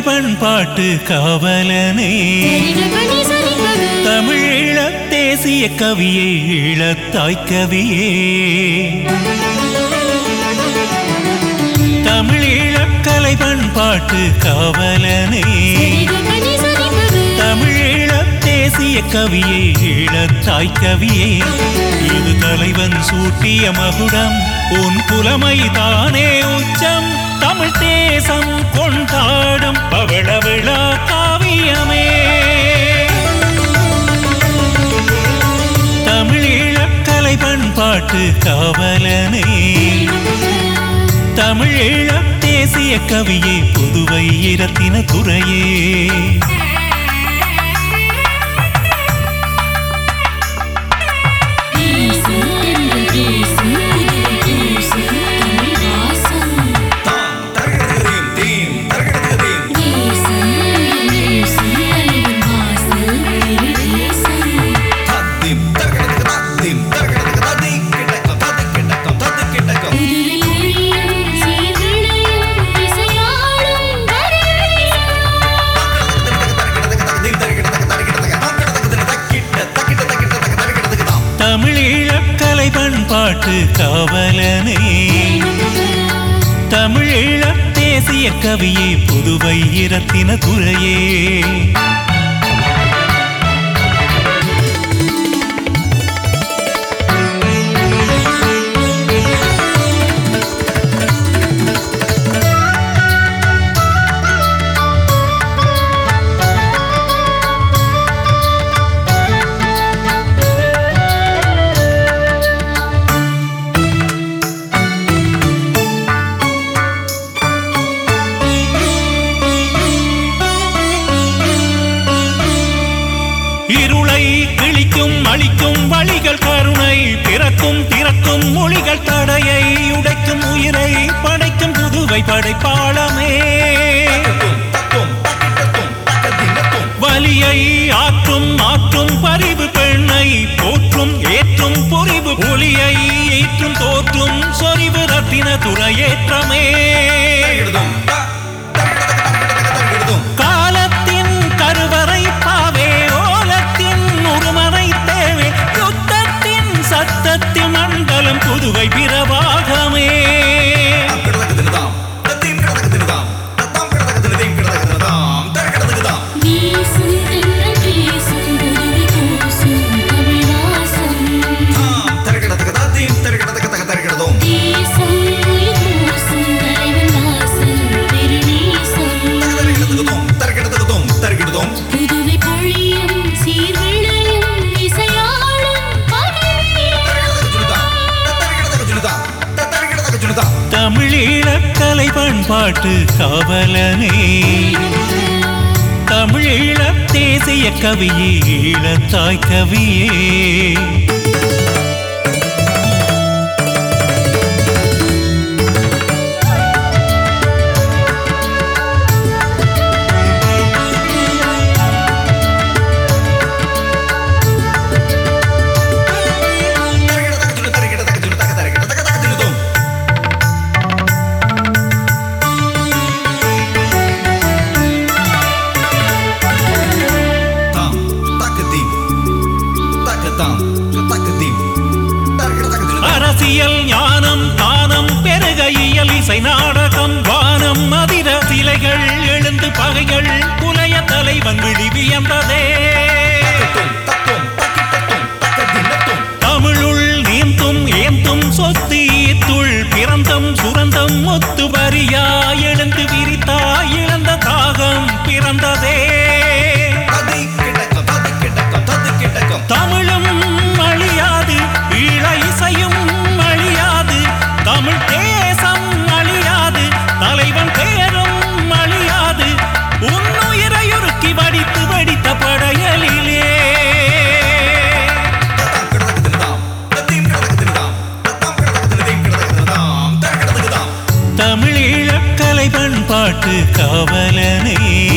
பண்பாட்டு காவலனே தமிழீழ தேசிய கவியே ஈழத்தாய் கவியே தமிழீழ கலை பண்பாட்டு காவலனே தமிழீழ தேசிய கவியே ஈழத்தாய் கவியே இது தலைவன் சூட்டிய மகுடம் உன் புலமை தானே உச்சம் தமிழ் தேசம் கொண்டாடும் பவள விழா காவியமே தமிழீழ கலை பண்பாட்டு காவலனே தமிழீழ தேசிய கவியே புதுவை இரத்தின துறையே தாம் தரகடகதீம் தீம் தரகடகதீம் தத்தீம் தரகடகதீம் தரகடகதீம் கிட்டக்கம் தத்து கிட்டக்கம் தத்து கிட்டக்கம் தரகடகதீம் தரகடகதீம் தரகடகதீம் தக்கிட்ட தக்கிட்ட தக்கிட்ட தரகடகதீம் தமிழீழ கலை பண்பாட்டு காவலனே தமிழீழ தேசிய கவியே புதுவை இரத்தின துறையே இருளை கிழிக்கும் அழிக்கும் வழிகள் கருணை பிறக்கும் திறக்கும் மொழிகள் தடையை உடைக்கும் உயிரை படைக்கும் புதுவை படைப்பாளமே தத்தும் தக்கிட்டத்தும் தக்கதினத்தும் வலியை ஆற்றும் ஆற்றும் பரிவு பெண்ணை போற்றும் ஏற்றும் பொறிவு புலியை ஏற்றும் தோற்றும் சொறிவு ரத்தின துறையேற்றமே தரகடதும் தரகடகதம் காலத்தின் கருவறை பாவே ஓலத்தின் உருமறை தேவை யுத்தத்தின் சத்தத்தின் மண்டலம் புதுவை பிரவாகமே கிடதகதினதாம் தத்தீம் கிடதகதினதாம் தத்தாம் கிடதகதினதீம் கிடதகதினதாம் தரகடகதம் தாம் தரகடகதீம் தரகடகதக தரகடதும் தரகடகதம் தரகடகதம் தரகடதும் புதுவை பொழியும் சீர்விளையும் இசையாடும் தரகடகஜுனதாம் தரகடகஜுனதாம் தரகடகஜுனதாம் தமிழீழ கலை பண்பாட்டு காவலனே தமிழீழ தேசிய கவியே ஈழத்தாய் கவியே தரகடகஜுன தரகடகஜுன தரகடகஜுனதாம் தாம் தக்கதீம் தக்கதாம் தக்கதீம் தரகடகஜுனதாம் அரசியல் ஞானம் தானம் பெருக இயல் இசை நாடகம் வானம் அதிர சிலைகள் எழுந்து பகைகள் புலைய தலைவன் விழி வியந்ததே தத்தும் தத்தும் தக்கிட்டத்தும் தக்கதினத்தும் தமிழுள் நீந்தும் ஏந்தும் சொத்தீத்துள் பிறந்தம் சுரந்தம் முத்து வரியா எழுந்து விரித்தா இழந்த தாகம் பிறந்ததே ததி கிடக்கம் ததி கிடக்கம் ததி கிடக்கம் தமிழும் அழியாது ஈழ இசையும் அழியாது தமிழ் தேசம் அழியாது தலைவன் பெயரும் அழியாது உன்னுயிரை உருக்கி வடித்து வடித்த படையலிலே தத்தாம் கிடதகதினதாம் தத்தீம் கிடதகதினதாம் தத்தாம் கிடதகதினதீம் கிடதகதினதாம் தரகடகதாம் தமிழீழ கலை பண்பாட்டு காவலனே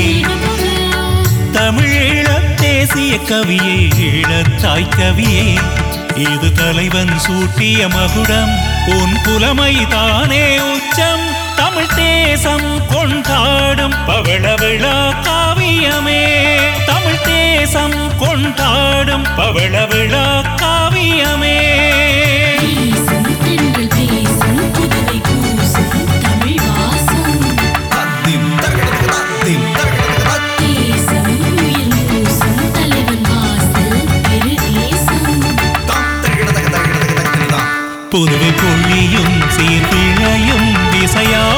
தமிழீழ தேசிய கவியே ஈழத்தாய் கவியே இது தலைவன் சூட்டிய மகுடம் உன் புலமை தானே உச்சம் தமிழ் தேசம் கொண்டாடும் பவள விழா காவியமே தமிழ் தேசம் கொண்டாடும் பவள விழா காவியமே வீசும் தென்றல் பேசும் புதுவை பூசும் தமிழ் வாசம் தத்திம் தகடத்துக்கு தத்திம் தகடத்துக்கு தத்தி தேசம் உயிர் பூசும் தலைவன் வாசல் பெரு தேசம் தாம் தகடத்துக்கு தகடத்துக்கு தக்கினதா புதுவை பொழியும் சீர்கிழையும் திசையா